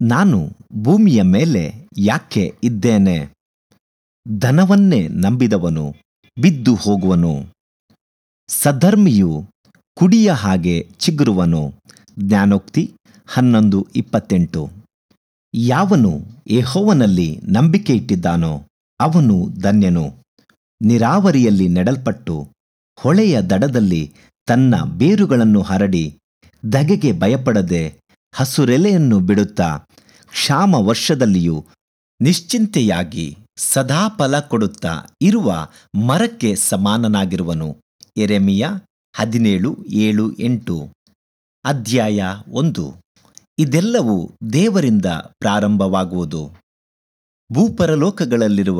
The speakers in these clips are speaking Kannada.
ನಾನು ಭೂಮಿಯ ಮೇಲೆ ಯಾಕೆ ಇದ್ದೇನೆ ಧನವನ್ನೇ ನಂಬಿದವನು ಬಿದ್ದು ಹೋಗುವನು ಸಧರ್ಮಿಯು ಕುಡಿಯ ಹಾಗೆ ಚಿಗುರುವನು ಜ್ಞಾನೋಕ್ತಿ ಹನ್ನೊಂದು ಇಪ್ಪತ್ತೆಂಟು ಯಾವನು ಯೆಹೋವನಲ್ಲಿ ನಂಬಿಕೆ ಇಟ್ಟಿದ್ದಾನೋ ಅವನು ಧನ್ಯನು ನಿರಾವರಿಯಲ್ಲಿ ನೆಡಲ್ಪಟ್ಟು ಹೊಳೆಯ ದಡದಲ್ಲಿ ತನ್ನ ಬೇರುಗಳನ್ನು ಹರಡಿ ಧಗೆಗೆ ಭಯಪಡದೆ ಹಸುರೆಲೆಯನ್ನು ಬಿಡುತ್ತಾ ಕ್ಷಾಮ ವರ್ಷದಲ್ಲಿಯೂ ನಿಶ್ಚಿಂತೆಯಾಗಿ ಸದಾ ಫಲ ಕೊಡುತ್ತಾ ಇರುವ ಮರಕ್ಕೆ ಸಮಾನನಾಗಿರುವನು ಎರೆಮಿಯ ಹದಿನೇಳು ಏಳು ಎಂಟು ಅಧ್ಯಾಯ ಒಂದು ಇದೆಲ್ಲವೂ ದೇವರಿಂದ ಪ್ರಾರಂಭವಾಗುವುದು ಭೂಪರಲೋಕಗಳಲ್ಲಿರುವ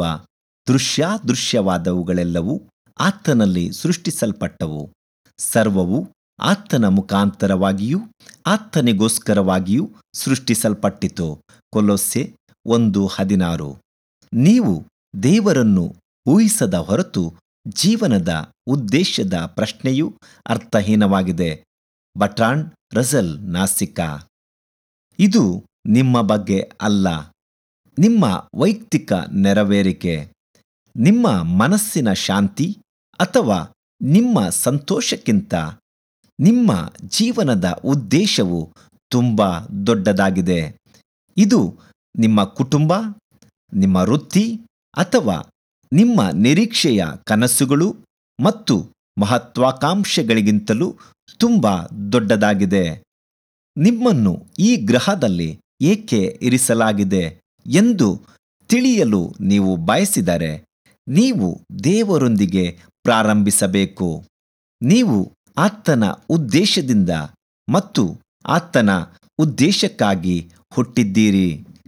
ದೃಶ್ಯಾದೃಶ್ಯವಾದವುಗಳೆಲ್ಲವೂ ಆತನಲ್ಲಿ ಸೃಷ್ಟಿಸಲ್ಪಟ್ಟವು ಸರ್ವವು ಆತನ ಮುಖಾಂತರವಾಗಿಯೂ ಆತನಿಗೋಸ್ಕರವಾಗಿಯೂ ಸೃಷ್ಟಿಸಲ್ಪಟ್ಟಿತು ಕೊಲೊಸ್ಸೆ ಒಂದು ಹದಿನಾರು ನೀವು ದೇವರನ್ನು ಊಹಿಸದ ಹೊರತು ಜೀವನದ ಉದ್ದೇಶದ ಪ್ರಶ್ನೆಯೂ ಅರ್ಥಹೀನವಾಗಿದೆ ಬಟ್ರಾಂಡ್ ರಸಲ್ ನಾಸಿಕಾ ಇದು ನಿಮ್ಮ ಬಗ್ಗೆ ಅಲ್ಲ ನಿಮ್ಮ ವೈಯಕ್ತಿಕ ನೆರವೇರಿಕೆ ನಿಮ್ಮ ಮನಸ್ಸಿನ ಶಾಂತಿ ಅಥವಾ ನಿಮ್ಮ ಸಂತೋಷಕ್ಕಿಂತ ನಿಮ್ಮ ಜೀವನದ ಉದ್ದೇಶವು ತುಂಬ ದೊಡ್ಡದಾಗಿದೆ ಇದು ನಿಮ್ಮ ಕುಟುಂಬ ನಿಮ್ಮ ವೃತ್ತಿ ಅಥವಾ ನಿಮ್ಮ ನಿರೀಕ್ಷೆಯ ಕನಸುಗಳು ಮತ್ತು ಮಹತ್ವಾಕಾಂಕ್ಷೆಗಳಿಗಿಂತಲೂ ತುಂಬ ದೊಡ್ಡದಾಗಿದೆ ನಿಮ್ಮನ್ನು ಈ ಗ್ರಹದಲ್ಲಿ ಏಕೆ ಇರಿಸಲಾಗಿದೆ ಎಂದು ತಿಳಿಯಲು ನೀವು ಬಯಸಿದರೆ ನೀವು ದೇವರೊಂದಿಗೆ ಪ್ರಾರಂಭಿಸಬೇಕು ನೀವು ಆತನ ಉದ್ದೇಶದಿಂದ ಮತ್ತು ಆತನ ಉದ್ದೇಶಕ್ಕಾಗಿ ಹುಟ್ಟಿದ್ದೀರಿ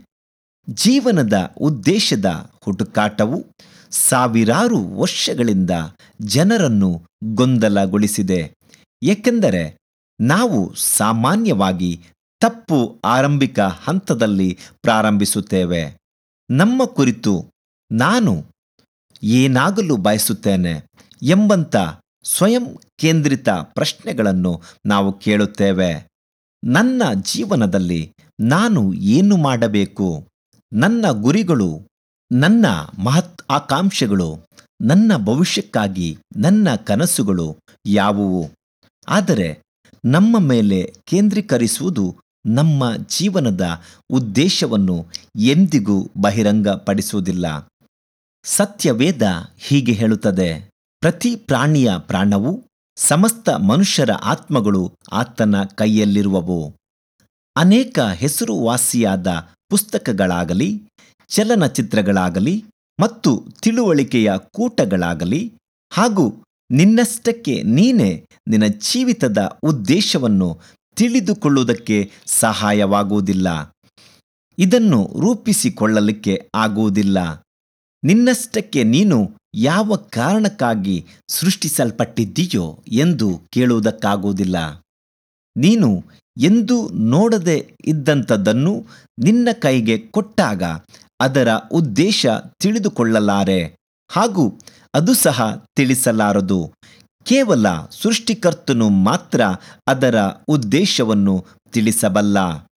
ಜೀವನದ ಉದ್ದೇಶದ ಹುಡುಕಾಟವು ಸಾವಿರಾರು ವರ್ಷಗಳಿಂದ ಜನರನ್ನು ಗೊಂದಲಗೊಳಿಸಿದೆ ಏಕೆಂದರೆ ನಾವು ಸಾಮಾನ್ಯವಾಗಿ ತಪ್ಪು ಆರಂಭಿಕ ಹಂತದಲ್ಲಿ ಪ್ರಾರಂಭಿಸುತ್ತೇವೆ ನಮ್ಮ ಕುರಿತು ನಾನು ಏನಾಗಲು ಬಯಸುತ್ತೇನೆ ಎಂಬಂಥ ಸ್ವಯಂ ಕೇಂದ್ರಿತ ಪ್ರಶ್ನೆಗಳನ್ನು ನಾವು ಕೇಳುತ್ತೇವೆ ನನ್ನ ಜೀವನದಲ್ಲಿ ನಾನು ಏನು ಮಾಡಬೇಕು ನನ್ನ ಗುರಿಗಳು ನನ್ನ ಮಹತ್ ಆಕಾಂಕ್ಷೆಗಳು ನನ್ನ ಭವಿಷ್ಯಕ್ಕಾಗಿ ನನ್ನ ಕನಸುಗಳು ಯಾವುವು ಆದರೆ ನಮ್ಮ ಮೇಲೆ ಕೇಂದ್ರೀಕರಿಸುವುದು ನಮ್ಮ ಜೀವನದ ಉದ್ದೇಶವನ್ನು ಎಂದಿಗೂ ಬಹಿರಂಗಪಡಿಸುವುದಿಲ್ಲ ಸತ್ಯವೇದ ಹೀಗೆ ಹೇಳುತ್ತದೆ ಪ್ರತಿ ಪ್ರಾಣಿಯ ಪ್ರಾಣವು ಸಮಸ್ತ ಮನುಷ್ಯರ ಆತ್ಮಗಳು ಆತನ ಕೈಯಲ್ಲಿರುವವು ಅನೇಕ ಹೆಸರುವಾಸಿಯಾದ ಪುಸ್ತಕಗಳಾಗಲಿ ಚಲನಚಿತ್ರಗಳಾಗಲಿ ಮತ್ತು ತಿಳುವಳಿಕೆಯ ಕೂಟಗಳಾಗಲಿ ಹಾಗೂ ನಿನ್ನಷ್ಟಕ್ಕೆ ನೀನೇ ನಿನ್ನ ಜೀವಿತದ ಉದ್ದೇಶವನ್ನು ತಿಳಿದುಕೊಳ್ಳುವುದಕ್ಕೆ ಸಹಾಯವಾಗುವುದಿಲ್ಲ ಇದನ್ನು ರೂಪಿಸಿಕೊಳ್ಳಲಿಕ್ಕೆ ಆಗುವುದಿಲ್ಲ ನಿನ್ನಷ್ಟಕ್ಕೆ ನೀನು ಯಾವ ಕಾರಣಕ್ಕಾಗಿ ಸೃಷ್ಟಿಸಲ್ಪಟ್ಟಿದ್ದೀಯೋ ಎಂದು ಕೇಳುವುದಕ್ಕಾಗುವುದಿಲ್ಲ ನೀನು ಎಂದೂ ನೋಡದೆ ಇದ್ದಂಥದ್ದನ್ನು ನಿನ್ನ ಕೈಗೆ ಕೊಟ್ಟಾಗ ಅದರ ಉದ್ದೇಶ ತಿಳಿದುಕೊಳ್ಳಲಾರೆ ಹಾಗೂ ಅದು ಸಹ ತಿಳಿಸಲಾರದು ಕೇವಲ ಸೃಷ್ಟಿಕರ್ತನು ಮಾತ್ರ ಅದರ ಉದ್ದೇಶವನ್ನು ತಿಳಿಸಬಲ್ಲ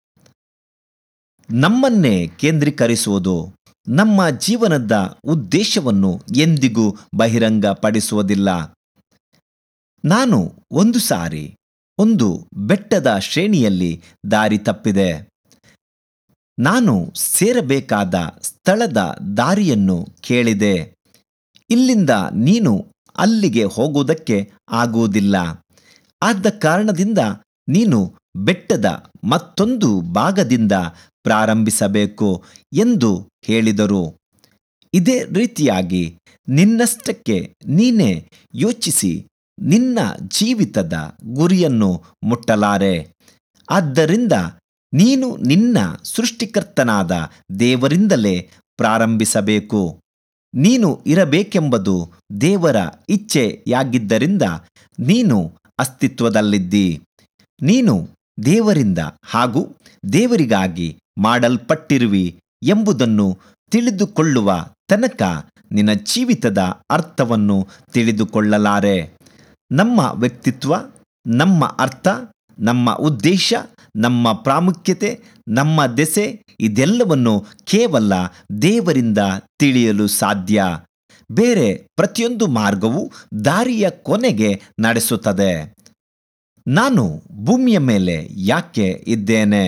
ನಮ್ಮನ್ನೇ ಕೇಂದ್ರೀಕರಿಸುವುದು ನಮ್ಮ ಜೀವನದ ಉದ್ದೇಶವನ್ನು ಎಂದಿಗೂ ಬಹಿರಂಗಪಡಿಸುವುದಿಲ್ಲ ನಾನು ಒಂದು ಸಾರಿ ಒಂದು ಬೆಟ್ಟದ ಶ್ರೇಣಿಯಲ್ಲಿ ದಾರಿ ತಪ್ಪಿದೆ ನಾನು ಸೇರಬೇಕಾದ ಸ್ಥಳದ ದಾರಿಯನ್ನು ಕೇಳಿದೆ ಇಲ್ಲಿಂದ ನೀನು ಅಲ್ಲಿಗೆ ಹೋಗುವುದಕ್ಕೆ ಆಗುವುದಿಲ್ಲ ಆದ ಕಾರಣದಿಂದ ನೀನು ಬೆಟ್ಟದ ಮತ್ತೊಂದು ಭಾಗದಿಂದ ಪ್ರಾರಂಭಿಸಬೇಕು ಎಂದು ಹೇಳಿದರು ಇದೇ ರೀತಿಯಾಗಿ ನಿನ್ನಷ್ಟಕ್ಕೆ ನೀನೇ ಯೋಚಿಸಿ ನಿನ್ನ ಜೀವಿತದ ಗುರಿಯನ್ನು ಮುಟ್ಟಲಾರೆ ಆದ್ದರಿಂದ ನೀನು ನಿನ್ನ ಸೃಷ್ಟಿಕರ್ತನಾದ ದೇವರಿಂದಲೇ ಪ್ರಾರಂಭಿಸಬೇಕು ನೀನು ಇರಬೇಕೆಂಬುದು ದೇವರ ಇಚ್ಛೆಯಾಗಿದ್ದರಿಂದ ನೀನು ಅಸ್ತಿತ್ವದಲ್ಲಿದ್ದಿ ನೀನು ದೇವರಿಂದ ಹಾಗೂ ದೇವರಿಗಾಗಿ ಮಾಡಲ್ಪಟ್ಟಿರುವಿ ಎಂಬುದನ್ನು ತಿಳಿದುಕೊಳ್ಳುವ ತನಕ ನಿನ್ನ ಜೀವಿತದ ಅರ್ಥವನ್ನು ತಿಳಿದುಕೊಳ್ಳಲಾರೆ ನಮ್ಮ ವ್ಯಕ್ತಿತ್ವ ನಮ್ಮ ಅರ್ಥ ನಮ್ಮ ಉದ್ದೇಶ ನಮ್ಮ ಪ್ರಾಮುಖ್ಯತೆ ನಮ್ಮ ದೆಸೆ ಇದೆಲ್ಲವನ್ನು ಕೇವಲ ದೇವರಿಂದ ತಿಳಿಯಲು ಸಾಧ್ಯ ಬೇರೆ ಪ್ರತಿಯೊಂದು ಮಾರ್ಗವು ದಾರಿಯ ಕೊನೆಗೆ ನಡೆಸುತ್ತದೆ ನಾನು ಭೂಮಿಯ ಮೇಲೆ ಯಾಕೆ ಇದ್ದೇನೆ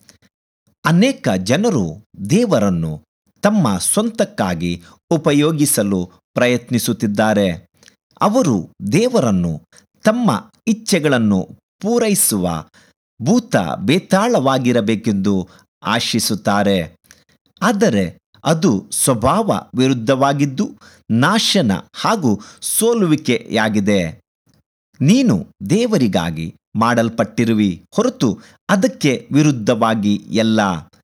ಅನೇಕ ಜನರು ದೇವರನ್ನು ತಮ್ಮ ಸ್ವಂತಕ್ಕಾಗಿ ಉಪಯೋಗಿಸಲು ಪ್ರಯತ್ನಿಸುತ್ತಿದ್ದಾರೆ ಅವರು ದೇವರನ್ನು ತಮ್ಮ ಇಚ್ಛೆಗಳನ್ನು ಪೂರೈಸುವ ಭೂತ ಬೇತಾಳವಾಗಿರಬೇಕೆಂದು ಆಶಿಸುತ್ತಾರೆ ಆದರೆ ಅದು ಸ್ವಭಾವ ವಿರುದ್ಧವಾಗಿದ್ದು ನಾಶನ ಹಾಗೂ ಸೋಲುವಿಕೆಯಾಗಿದೆ ನೀನು ದೇವರಿಗಾಗಿ ಮಾಡಲ್ಪಟ್ಟಿರುವಿ ಹೊರತು ಅದಕ್ಕೆ ವಿರುದ್ಧವಾಗಿ ಎಲ್ಲ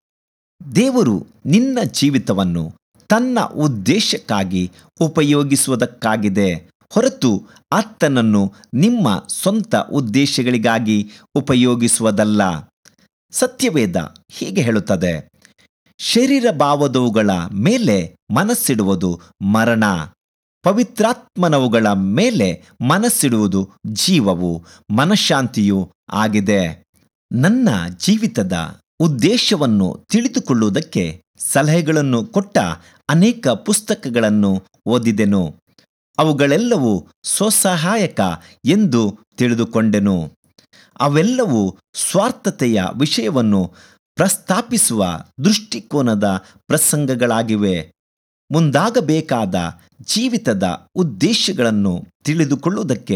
ದೇವರು ನಿನ್ನ ಜೀವಿತವನ್ನು ತನ್ನ ಉದ್ದೇಶಕ್ಕಾಗಿ ಉಪಯೋಗಿಸುವುದಕ್ಕಾಗಿದೆ ಹೊರತು ಆತನನ್ನು ನಿಮ್ಮ ಸ್ವಂತ ಉದ್ದೇಶಗಳಿಗಾಗಿ ಉಪಯೋಗಿಸುವುದಲ್ಲ ಸತ್ಯವೇದ ಹೀಗೆ ಹೇಳುತ್ತದೆ ಶರೀರ ಭಾವದವುಗಳ ಮೇಲೆ ಮನಸ್ಸಿಡುವುದು ಮರಣ ಪವಿತ್ರಾತ್ಮನವುಗಳ ಮೇಲೆ ಮನಸ್ಸಿಡುವುದು ಜೀವವು ಮನಃಶಾಂತಿಯೂ ಆಗಿದೆ ನನ್ನ ಜೀವಿತದ ಉದ್ದೇಶವನ್ನು ತಿಳಿದುಕೊಳ್ಳುವುದಕ್ಕೆ ಸಲಹೆಗಳನ್ನು ಕೊಟ್ಟ ಅನೇಕ ಪುಸ್ತಕಗಳನ್ನು ಓದಿದೆನು ಅವುಗಳೆಲ್ಲವೂ ಸ್ವಸಹಾಯಕ ಎಂದು ತಿಳಿದುಕೊಂಡೆನು ಅವೆಲ್ಲವೂ ಸ್ವಾರ್ಥತೆಯ ವಿಷಯವನ್ನು ಪ್ರಸ್ತಾಪಿಸುವ ದೃಷ್ಟಿಕೋನದ ಪ್ರಸಂಗಗಳಾಗಿವೆ ಮುಂದಾಗಬೇಕಾದ ಜೀವಿತದ ಉದ್ದೇಶಗಳನ್ನು ತಿಳಿದುಕೊಳ್ಳುವುದಕ್ಕೆ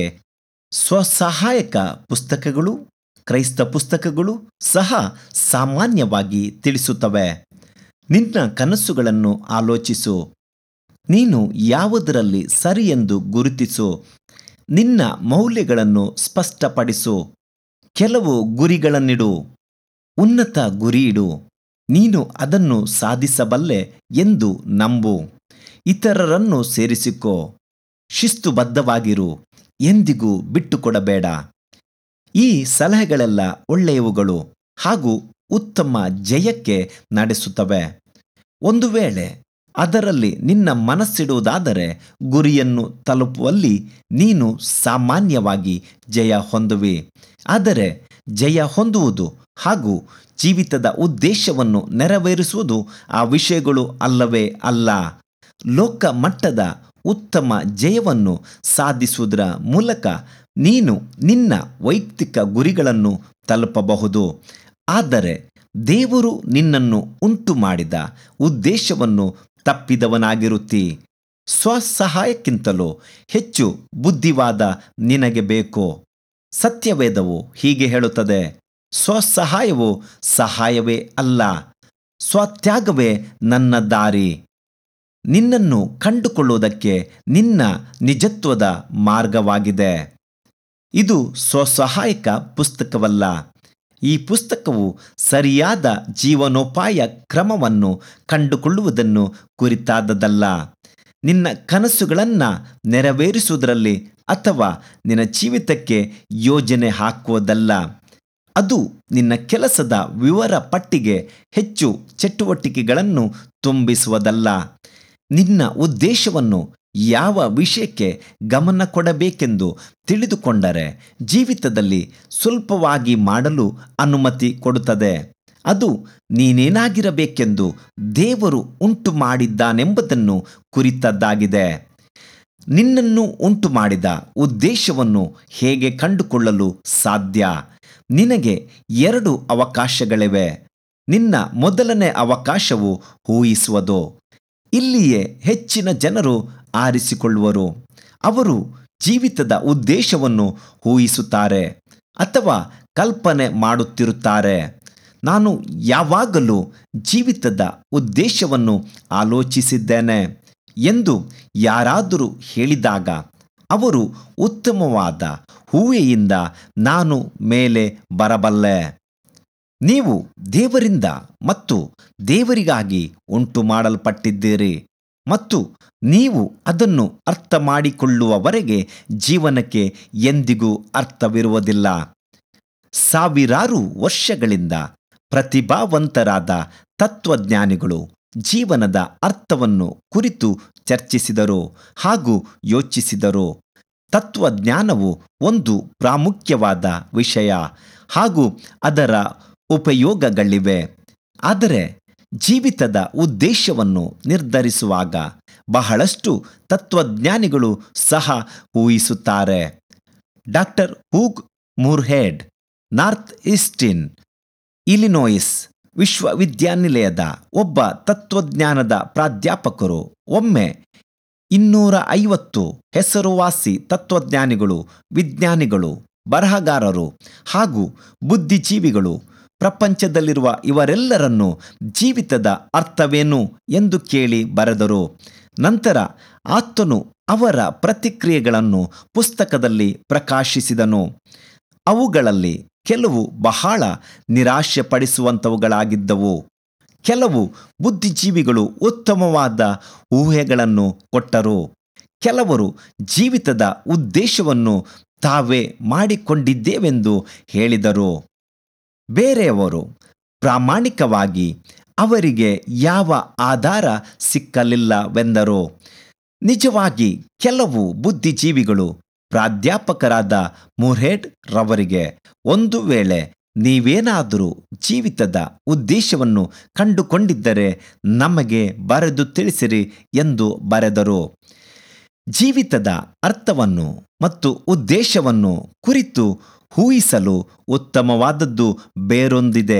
ಸ್ವಸಹಾಯಕ ಪುಸ್ತಕಗಳು ಕ್ರೈಸ್ತ ಪುಸ್ತಕಗಳು ಸಹ ಸಾಮಾನ್ಯವಾಗಿ ತಿಳಿಸುತ್ತವೆ ನಿನ್ನ ಕನಸುಗಳನ್ನು ಆಲೋಚಿಸು ನೀನು ಯಾವುದರಲ್ಲಿ ಸರಿಯೆಂದು ಗುರುತಿಸು ನಿನ್ನ ಮೌಲ್ಯಗಳನ್ನು ಸ್ಪಷ್ಟಪಡಿಸು ಕೆಲವು ಗುರಿಗಳನ್ನಿಡು ಉನ್ನತ ಗುರಿ ಇಡು ನೀನು ಅದನ್ನು ಸಾಧಿಸಬಲ್ಲೆ ಎಂದು ನಂಬು ಇತರರನ್ನು ಸೇರಿಸಿಕೋ ಶಿಸ್ತುಬದ್ಧವಾಗಿರು ಎಂದಿಗೂ ಬಿಟ್ಟುಕೊಡಬೇಡ ಈ ಸಲಹೆಗಳೆಲ್ಲ ಒಳ್ಳೆಯವುಗಳು ಹಾಗೂ ಉತ್ತಮ ಜಯಕ್ಕೆ ನಡೆಸುತ್ತವೆ ಒಂದು ವೇಳೆ ಅದರಲ್ಲಿ ನಿನ್ನ ಮನಸ್ಸಿಡುವುದಾದರೆ ಗುರಿಯನ್ನು ತಲುಪುವಲ್ಲಿ ನೀನು ಸಾಮಾನ್ಯವಾಗಿ ಜಯ ಹೊಂದುವಿ ಆದರೆ ಜಯ ಹೊಂದುವುದು ಹಾಗೂ ಜೀವಿತದ ಉದ್ದೇಶವನ್ನು ನೆರವೇರಿಸುವುದು ಆ ವಿಷಯಗಳು ಅಲ್ಲವೇ ಅಲ್ಲ ಲೋಕ ಮಟ್ಟದ ಉತ್ತಮ ಜಯವನ್ನು ಸಾಧಿಸುವುದರ ಮೂಲಕ ನೀನು ನಿನ್ನ ವೈಯಕ್ತಿಕ ಗುರಿಗಳನ್ನು ತಲುಪಬಹುದು ಆದರೆ ದೇವರು ನಿನ್ನನ್ನು ಉಂಟು ಮಾಡಿದ ಉದ್ದೇಶವನ್ನು ತಪ್ಪಿದವನಾಗಿರುತ್ತಿ ಸ್ವಸಹಾಯಕ್ಕಿಂತಲೂ ಹೆಚ್ಚು ಬುದ್ಧಿವಾದ ನಿನಗೆ ಬೇಕು ಸತ್ಯವೇದವು ಹೀಗೆ ಹೇಳುತ್ತದೆ ಸ್ವಸಹಾಯವು ಸಹಾಯವೇ ಅಲ್ಲ ಸ್ವತ್ಯಾಗವೇ ನನ್ನ ದಾರಿ ನಿನ್ನನ್ನು ಕಂಡುಕೊಳ್ಳುವುದಕ್ಕೆ ನಿನ್ನ ನಿಜತ್ವದ ಮಾರ್ಗವಾಗಿದೆ ಇದು ಸ್ವಸಹಾಯಕ ಪುಸ್ತಕವಲ್ಲ ಈ ಪುಸ್ತಕವು ಸರಿಯಾದ ಜೀವನೋಪಾಯ ಕ್ರಮವನ್ನು ಕಂಡುಕೊಳ್ಳುವುದನ್ನು ಕುರಿತಾದದಲ್ಲ ನಿನ್ನ ಕನಸುಗಳನ್ನು ನೆರವೇರಿಸುವುದರಲ್ಲಿ ಅಥವಾ ನಿನ್ನ ಜೀವಿತಕ್ಕೆ ಯೋಜನೆ ಹಾಕುವುದಲ್ಲ ಅದು ನಿನ್ನ ಕೆಲಸದ ವಿವರ ಪಟ್ಟಿಗೆ ಹೆಚ್ಚು ಚಟುವಟಿಕೆಗಳನ್ನು ತುಂಬಿಸುವುದಲ್ಲ ನಿನ್ನ ಉದ್ದೇಶವನ್ನು ಯಾವ ವಿಷಯಕ್ಕೆ ಗಮನ ಕೊಡಬೇಕೆಂದು ತಿಳಿದುಕೊಂಡರೆ ಜೀವಿತದಲ್ಲಿ ಸ್ವಲ್ಪವಾಗಿ ಮಾಡಲು ಅನುಮತಿ ಕೊಡುತ್ತದೆ ಅದು ನೀನೇನಾಗಿರಬೇಕೆಂದು ದೇವರು ಉಂಟು ಮಾಡಿದ್ದಾನೆಂಬುದನ್ನು ಕುರಿತದ್ದಾಗಿದೆ ನಿನ್ನನ್ನು ಉಂಟು ಮಾಡಿದ ಉದ್ದೇಶವನ್ನು ಹೇಗೆ ಕಂಡುಕೊಳ್ಳಲು ಸಾಧ್ಯ ನಿನಗೆ ಎರಡು ಅವಕಾಶಗಳಿವೆ ನಿನ್ನ ಮೊದಲನೇ ಅವಕಾಶವು ಊಹಿಸುವುದು ಇಲ್ಲಿಯೇ ಹೆಚ್ಚಿನ ಜನರು ಆರಿಸಿಕೊಳ್ಳುವರು ಅವರು ಜೀವಿತದ ಉದ್ದೇಶವನ್ನು ಊಹಿಸುತ್ತಾರೆ ಅಥವಾ ಕಲ್ಪನೆ ಮಾಡುತ್ತಿರುತ್ತಾರೆ ನಾನು ಯಾವಾಗಲೂ ಜೀವಿತದ ಉದ್ದೇಶವನ್ನು ಆಲೋಚಿಸಿದ್ದೇನೆ ಎಂದು ಯಾರಾದರೂ ಹೇಳಿದಾಗ ಅವರು ಉತ್ತಮವಾದ ಹೂವೆಯಿಂದ ನಾನು ಮೇಲೆ ಬರಬಲ್ಲೆ ನೀವು ದೇವರಿಂದ ಮತ್ತು ದೇವರಿಗಾಗಿ ಉಂಟು ಮಾಡಲ್ಪಟ್ಟಿದ್ದೀರಿ ಮತ್ತು ನೀವು ಅದನ್ನು ಅರ್ಥ ಮಾಡಿಕೊಳ್ಳುವವರೆಗೆ ಜೀವನಕ್ಕೆ ಎಂದಿಗೂ ಅರ್ಥವಿರುವುದಿಲ್ಲ ಸಾವಿರಾರು ವರ್ಷಗಳಿಂದ ಪ್ರತಿಭಾವಂತರಾದ ತತ್ವಜ್ಞಾನಿಗಳು ಜೀವನದ ಅರ್ಥವನ್ನು ಕುರಿತು ಚರ್ಚಿಸಿದರು ಹಾಗೂ ಯೋಚಿಸಿದರು ತತ್ವಜ್ಞಾನವು ಒಂದು ಪ್ರಾಮುಖ್ಯವಾದ ವಿಷಯ ಹಾಗೂ ಅದರ ಉಪಯೋಗಗಳಿವೆ ಆದರೆ ಜೀವಿತದ ಉದ್ದೇಶವನ್ನು ನಿರ್ಧರಿಸುವಾಗ ಬಹಳಷ್ಟು ತತ್ವಜ್ಞಾನಿಗಳು ಸಹ ಊಹಿಸುತ್ತಾರೆ doctor Hugh Moorhead North Eastern Illinois ವಿಶ್ವವಿದ್ಯಾನಿಲಯದ ಒಬ್ಬ ತತ್ವಜ್ಞಾನದ ಪ್ರಾಧ್ಯಾಪಕರು ಒಮ್ಮೆ ಇನ್ನೂರ ಐವತ್ತು ಹೆಸರುವಾಸಿ ತತ್ವಜ್ಞಾನಿಗಳು ವಿಜ್ಞಾನಿಗಳು ಬರಹಗಾರರು ಹಾಗೂ ಬುದ್ಧಿಜೀವಿಗಳು ಪ್ರಪಂಚದಲ್ಲಿರುವ ಇವರೆಲ್ಲರನ್ನು ಜೀವಿತದ ಅರ್ಥವೇನು ಎಂದು ಕೇಳಿ ಬರೆದರು ನಂತರ ಆತನು ಅವರ ಪ್ರತಿಕ್ರಿಯೆಗಳನ್ನು ಪುಸ್ತಕದಲ್ಲಿ ಪ್ರಕಾಶಿಸಿದನು ಅವುಗಳಲ್ಲಿ ಕೆಲವು ಬಹಳ ನಿರಾಶೆಪಡಿಸುವಂಥವುಗಳಾಗಿದ್ದವು ಕೆಲವು ಬುದ್ಧಿಜೀವಿಗಳು ಉತ್ತಮವಾದ ಊಹೆಗಳನ್ನು ಕೊಟ್ಟರು ಕೆಲವರು ಜೀವಿತದ ಉದ್ದೇಶವನ್ನು ತಾವೇ ಮಾಡಿಕೊಂಡಿದ್ದೇವೆಂದು ಹೇಳಿದರು ಬೇರೆಯವರು ಪ್ರಾಮಾಣಿಕವಾಗಿ ಅವರಿಗೆ ಯಾವ ಆಧಾರ ಸಿಕ್ಕಲಿಲ್ಲವೆಂದರು ನಿಜವಾಗಿ ಕೆಲವು ಬುದ್ಧಿಜೀವಿಗಳು ಪ್ರಾಧ್ಯಾಪಕರಾದ ಮುರ್ಹೆಡ್ ರವರಿಗೆ ಒಂದು ವೇಳೆ ನೀವೇನಾದರೂ ಜೀವಿತದ ಉದ್ದೇಶವನ್ನು ಕಂಡುಕೊಂಡಿದ್ದರೆ ನಮಗೆ ಬರೆದು ತಿಳಿಸಿರಿ ಎಂದು ಬರೆದರು ಜೀವಿತದ ಅರ್ಥವನ್ನು ಮತ್ತು ಉದ್ದೇಶವನ್ನು ಕುರಿತು ಊಹಿಸಲು ಉತ್ತಮವಾದದ್ದು ಬೇರೊಂದಿದೆ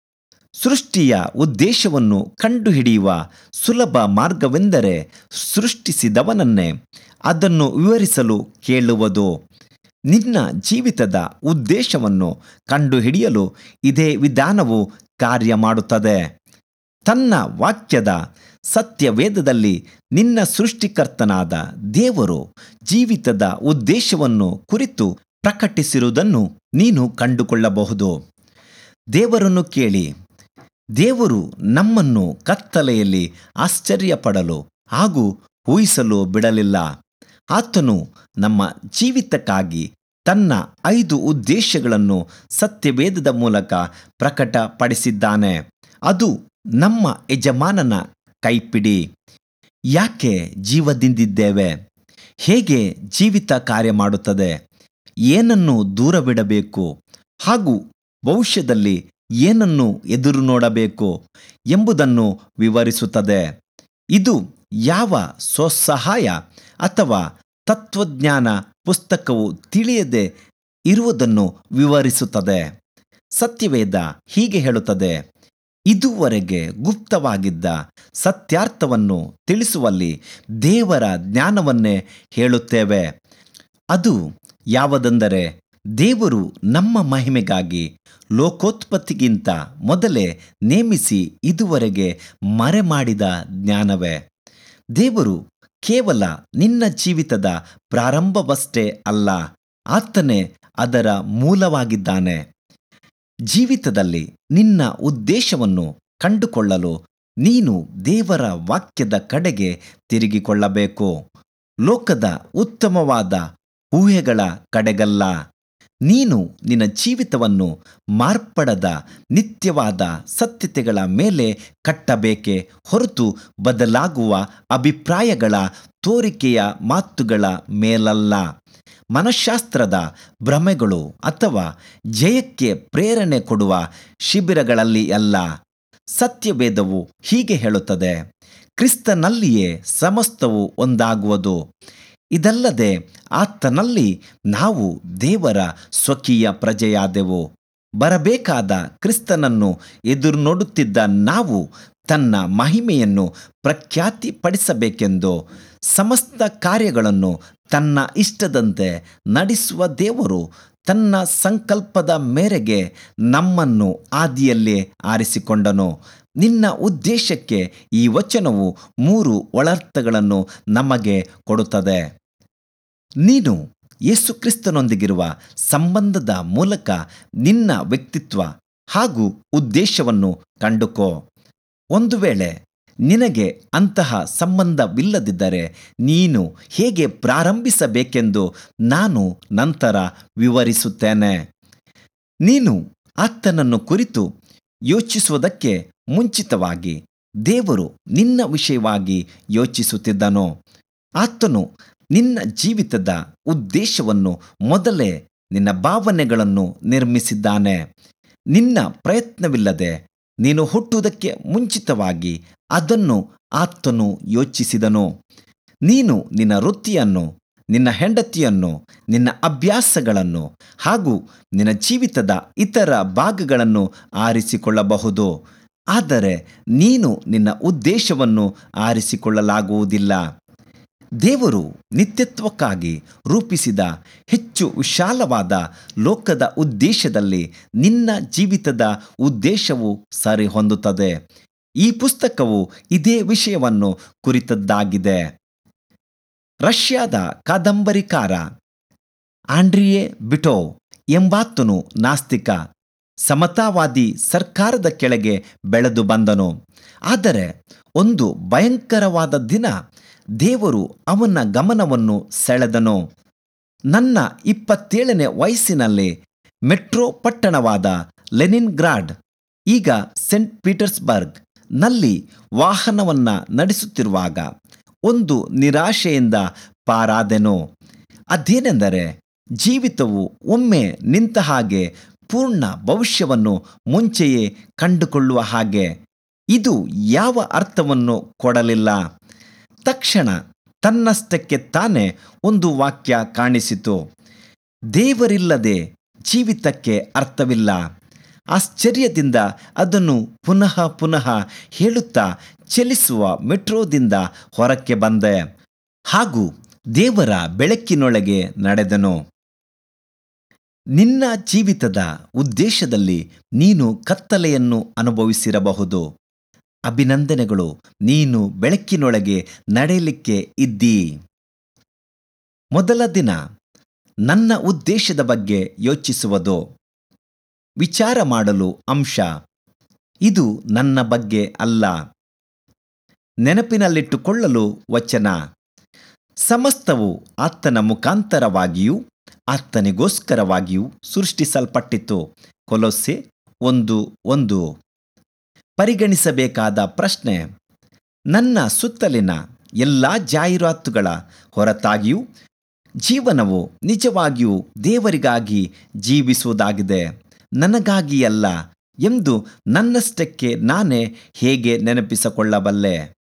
ಸೃಷ್ಟಿಯ ಉದ್ದೇಶವನ್ನು ಕಂಡುಹಿಡಿಯುವ ಸುಲಭ ಮಾರ್ಗವೆಂದರೆ ಸೃಷ್ಟಿಸಿದವನನ್ನೇ ಅದನ್ನು ವಿವರಿಸಲು ಕೇಳುವುದು ನಿನ್ನ ಜೀವಿತದ ಉದ್ದೇಶವನ್ನು ಕಂಡುಹಿಡಿಯಲು ಇದೇ ವಿಧಾನವು ಕಾರ್ಯ ಮಾಡುತ್ತದೆ ತನ್ನ ವಾಕ್ಯದ ಸತ್ಯವೇದದಲ್ಲಿ ನಿನ್ನ ಸೃಷ್ಟಿಕರ್ತನಾದ ದೇವರು ಜೀವಿತದ ಉದ್ದೇಶವನ್ನು ಕುರಿತು ಪ್ರಕಟಿಸಿರುವುದನ್ನು ನೀನು ಕಂಡುಕೊಳ್ಳಬಹುದು ದೇವರನ್ನು ಕೇಳಿ ದೇವರು ನಮ್ಮನ್ನು ಕತ್ತಲೆಯಲ್ಲಿ ಆಶ್ಚರ್ಯಪಡಲು ಹಾಗೂ ಊಹಿಸಲು ಬಿಡಲಿಲ್ಲ ಆತನು ನಮ್ಮ ಜೀವಿತಕ್ಕಾಗಿ ತನ್ನ ಐದು ಉದ್ದೇಶಗಳನ್ನು ಸತ್ಯವೇದದ ಮೂಲಕ ಪ್ರಕಟಪಡಿಸಿದ್ದಾನೆ ಅದು ನಮ್ಮ ಯಜಮಾನನ ಕೈಪಿಡಿ ಯಾಕೆ ಜೀವದಿಂದಿದ್ದೇವೆ ಹೇಗೆ ಜೀವಿತ ಕಾರ್ಯ ಮಾಡುತ್ತದೆ ಏನನ್ನು ದೂರವಿಡಬೇಕು ಹಾಗೂ ಭವಿಷ್ಯದಲ್ಲಿ ಏನನ್ನು ಎದುರು ನೋಡಬೇಕು ಎಂಬುದನ್ನು ವಿವರಿಸುತ್ತದೆ ಇದು ಯಾವ ಸ್ವಸಹಾಯ ಅಥವಾ ತತ್ವಜ್ಞಾನ ಪುಸ್ತಕವು ತಿಳಿಯದೆ ಇರುವುದನ್ನು ವಿವರಿಸುತ್ತದೆ ಸತ್ಯವೇದ ಹೀಗೆ ಹೇಳುತ್ತದೆ ಇದುವರೆಗೆ ಗುಪ್ತವಾಗಿದ್ದ ಸತ್ಯಾರ್ಥವನ್ನು ತಿಳಿಸುವಲ್ಲಿ ದೇವರ ಜ್ಞಾನವನ್ನೇ ಹೇಳುತ್ತೇವೆ ಅದು ಯಾವುದೆಂದರೆ ದೇವರು ನಮ್ಮ ಮಹಿಮೆಗಾಗಿ ಲೋಕೋತ್ಪತ್ತಿಗಿಂತ ಮೊದಲೇ ನೇಮಿಸಿ ಇದುವರೆಗೆ ಮರೆಮಾಡಿದ ಜ್ಞಾನವೇ ದೇವರು ಕೇವಲ ನಿನ್ನ ಜೀವಿತದ ಪ್ರಾರಂಭವಷ್ಟೇ ಅಲ್ಲ ಆತನೇ ಅದರ ಮೂಲವಾಗಿದ್ದಾನೆ ಜೀವಿತದಲ್ಲಿ ನಿನ್ನ ಉದ್ದೇಶವನ್ನು ಕಂಡುಕೊಳ್ಳಲು ನೀನು ದೇವರ ವಾಕ್ಯದ ಕಡೆಗೆ ತಿರುಗಿಕೊಳ್ಳಬೇಕು ಲೋಕದ ಉತ್ತಮವಾದ ಊಹೆಗಳ ಕಡೆಗಲ್ಲ ನೀನು ನಿನ್ನ ಜೀವಿತವನ್ನು ಮಾರ್ಪಡದ ನಿತ್ಯವಾದ ಸತ್ಯತೆಗಳ ಮೇಲೆ ಕಟ್ಟಬೇಕೆ ಹೊರತು ಬದಲಾಗುವ ಅಭಿಪ್ರಾಯಗಳ ತೋರಿಕೆಯ ಮಾತುಗಳ ಮೇಲಲ್ಲ ಮನಃಶಾಸ್ತ್ರದ ಭ್ರಮೆಗಳು ಅಥವಾ ಜಯಕ್ಕೆ ಪ್ರೇರಣೆ ಕೊಡುವ ಶಿಬಿರಗಳಲ್ಲಿ ಅಲ್ಲ ಸತ್ಯವೇದವು ಹೀಗೆ ಹೇಳುತ್ತದೆ ಕ್ರಿಸ್ತನಲ್ಲಿಯೇ ಸಮಸ್ತವು ಒಂದಾಗುವುದು ಇದಲ್ಲದೆ ಆತನಲ್ಲಿ ನಾವು ದೇವರ ಸ್ವಕೀಯ ಪ್ರಜೆಯಾದೆವು ಬರಬೇಕಾದ ಕ್ರಿಸ್ತನನ್ನು ಎದುರು ನೋಡುತ್ತಿದ್ದ ನಾವು ತನ್ನ ಮಹಿಮೆಯನ್ನು ಪ್ರಖ್ಯಾತಿಪಡಿಸಬೇಕೆಂದು ಸಮಸ್ತ ಕಾರ್ಯಗಳನ್ನು ತನ್ನ ಇಷ್ಟದಂತೆ ನಡೆಸುವ ದೇವರು ತನ್ನ ಸಂಕಲ್ಪದ ಮೇರೆಗೆ ನಮ್ಮನ್ನು ಆದಿಯಲ್ಲೇ ಆರಿಸಿಕೊಂಡನು ನಿನ್ನ ಉದ್ದೇಶಕ್ಕೆ ಈ ವಚನವು ಮೂರು ಒಳರ್ಥಗಳನ್ನು ನಮಗೆ ಕೊಡುತ್ತದೆ ನೀನು ಯೇಸುಕ್ರಿಸ್ತನೊಂದಿಗಿರುವ ಸಂಬಂಧದ ಮೂಲಕ ನಿನ್ನ ವ್ಯಕ್ತಿತ್ವ ಹಾಗೂ ಉದ್ದೇಶವನ್ನು ಕಂಡುಕೋ ಒಂದು ವೇಳೆ ನಿನಗೆ ಅಂತಹ ಸಂಬಂಧವಿಲ್ಲದಿದ್ದರೆ ನೀನು ಹೇಗೆ ಪ್ರಾರಂಭಿಸಬೇಕೆಂದು ನಾನು ನಂತರ ವಿವರಿಸುತ್ತೇನೆ ನೀನು ಆತನನ್ನು ಕುರಿತು ಯೋಚಿಸುವುದಕ್ಕೆ ಮುಂಚಿತವಾಗಿ ದೇವರು ನಿನ್ನ ವಿಷಯವಾಗಿ ಯೋಚಿಸುತ್ತಿದ್ದನು ಆತನು ನಿನ್ನ ಜೀವಿತದ ಉದ್ದೇಶವನ್ನು ಮೊದಲೇ ನಿನ್ನ ಭಾವನೆಗಳನ್ನು ನಿರ್ಮಿಸಿದ್ದಾನೆ ನಿನ್ನ ಪ್ರಯತ್ನವಿಲ್ಲದೆ ನೀನು ಹುಟ್ಟುವುದಕ್ಕೆ ಮುಂಚಿತವಾಗಿ ಅದನ್ನು ಆತನು ಯೋಚಿಸಿದನು ನೀನು ನಿನ್ನ ವೃತ್ತಿಯನ್ನು ನಿನ್ನ ಹೆಂಡತಿಯನ್ನು ನಿನ್ನ ಅಭ್ಯಾಸಗಳನ್ನು ಹಾಗೂ ನಿನ್ನ ಜೀವಿತದ ಇತರ ಭಾಗಗಳನ್ನು ಆರಿಸಿಕೊಳ್ಳಬಹುದು ಆದರೆ ನೀನು ನಿನ್ನ ಉದ್ದೇಶವನ್ನು ಆರಿಸಿಕೊಳ್ಳಲಾಗುವುದಿಲ್ಲ ದೇವರು ನಿತ್ಯತ್ವಕ್ಕಾಗಿ ರೂಪಿಸಿದ ಹೆಚ್ಚು ವಿಶಾಲವಾದ ಲೋಕದ ಉದ್ದೇಶದಲ್ಲಿ ನಿನ್ನ ಜೀವಿತದ ಉದ್ದೇಶವು ಸರಿಹೊಂದುತ್ತದೆ ಈ ಪುಸ್ತಕವು ಇದೇ ವಿಷಯವನ್ನು ಕುರಿತದ್ದಾಗಿದೆ ರಷ್ಯಾದ ಕಾದಂಬರಿಕಾರ ಆಂಡ್ರಿಯೆ ಬಿಟೋ ಎಂಬಾತನು ನಾಸ್ತಿಕ ಸಮತಾವಾದಿ ಸರ್ಕಾರದ ಕೆಳಗೆ ಬೆಳೆದು ಬಂದನು ಆದರೆ ಒಂದು ಭಯಂಕರವಾದ ದಿನ ದೇವರು ಅವನ ಗಮನವನ್ನು ಸೆಳೆದನು ನನ್ನ ಇಪ್ಪತ್ತೇಳನೇ ವಯಸ್ಸಿನಲ್ಲಿ ಮೆಟ್ರೋ ಪಟ್ಟಣವಾದ ಲೆನಿನ್ಗ್ರಾಡ್ ಈಗ ಸೆಂಟ್ ಪೀಟರ್ಸ್ಬರ್ಗ್ ನಲ್ಲಿ ವಾಹನವನ್ನ ನಡೆಸುತ್ತಿರುವಾಗ ಒಂದು ನಿರಾಶೆಯಿಂದ ಪಾರಾದೆನು ಅದೇನೆಂದರೆ ಜೀವಿತವು ಒಮ್ಮೆ ನಿಂತ ಹಾಗೆ ಪೂರ್ಣ ಭವಿಷ್ಯವನ್ನು ಮುಂಚೆಯೇ ಕಂಡುಕೊಳ್ಳುವ ಹಾಗೆ ಇದು ಯಾವ ಅರ್ಥವನ್ನು ಕೊಡಲಿಲ್ಲ ತಕ್ಷಣ ತನ್ನಷ್ಟಕ್ಕೆ ತಾನೇ ಒಂದು ವಾಕ್ಯ ಕಾಣಿಸಿತು ದೇವರಿಲ್ಲದೆ ಜೀವಿತಕ್ಕೆ ಅರ್ಥವಿಲ್ಲ ಆಶ್ಚರ್ಯದಿಂದ ಅದನ್ನು ಪುನಃ ಪುನಃ ಹೇಳುತ್ತಾ ಚಲಿಸುವ ಮೆಟ್ರೋದಿಂದ ಹೊರಕ್ಕೆ ಬಂದೆ ಹಾಗೂ ದೇವರ ಬೆಳಕಿನೊಳಗೆ ನಡೆದನು ನಿನ್ನ ಜೀವಿತದ ಉದ್ದೇಶದಲ್ಲಿ ನೀನು ಕತ್ತಲೆಯನ್ನು ಅನುಭವಿಸಿರಬಹುದು ಅಭಿನಂದನೆಗಳು ನೀನು ಬೆಳಕಿನೊಳಗೆ ನಡೆಯಲಿಕ್ಕೆ ಇದ್ದೀ ಮೊದಲ ದಿನ ನನ್ನ ಉದ್ದೇಶದ ಬಗ್ಗೆ ಯೋಚಿಸುವುದು ವಿಚಾರ ಮಾಡಲು ಅಂಶ ಇದು ನನ್ನ ಬಗ್ಗೆ ಅಲ್ಲ ನೆನಪಿನಲ್ಲಿಟ್ಟುಕೊಳ್ಳಲು ವಚನ ಸಮಸ್ತವು ಆತನ ಮುಖಾಂತರವಾಗಿಯೂ ಆತನಿಗೋಸ್ಕರವಾಗಿಯೂ ಸೃಷ್ಟಿಸಲ್ಪಟ್ಟಿತು ಕೊಲೊಸೆ ಒಂದು ಒಂದು ಪರಿಗಣಿಸಬೇಕಾದ ಪ್ರಶ್ನೆ ನನ್ನ ಸುತ್ತಲಿನ ಎಲ್ಲ ಜಾಹೀರಾತುಗಳ ಹೊರತಾಗಿಯೂ ಜೀವನವು ನಿಜವಾಗಿಯೂ ದೇವರಿಗಾಗಿ ಜೀವಿಸುವುದಾಗಿದೆ ನನಗಾಗಿಯಲ್ಲ ಎಂದು ನನ್ನಷ್ಟಕ್ಕೆ ನಾನೇ ಹೇಗೆ ನೆನಪಿಸಿಕೊಳ್ಳಬಲ್ಲೆ